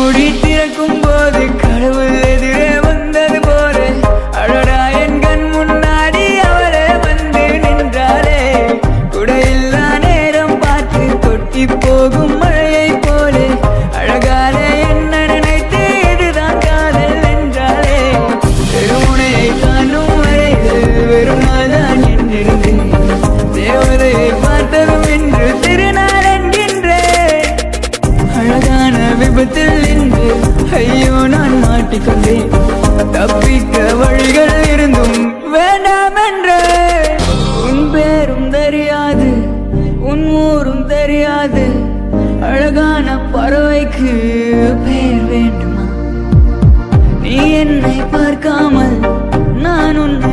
மூடி திறக்கும் போது கடவுள் எதிரே வந்தது போல அழடா என் கண் முன்னாடி அவரே வந்து நின்றாரே குடையில்லா நேரம் பார்த்து கொட்டி போகும் மழையை போல அழகால என்ன நினைத்து இதுதான் காதல் என்றாரே பெருமுனையை காணும் வரையில் வெறுமாதான் என்றிருந்தேன் தேவதையை பார்த்ததும் இன்று திருநாள் என்கின்றேன் அழகான விபத்தில் இன்று ஐயோ நான் மாட்டிக்கொண்டேன் தப்பிக்க வழிகள் இருந்தும் வேண்டாம் என்று உன் பேரும் தெரியாது உன் ஊரும் தெரியாது அழகான பறவைக்கு பேர் வேண்டுமா நீ என்னை பார்க்காமல் நான் உன்னை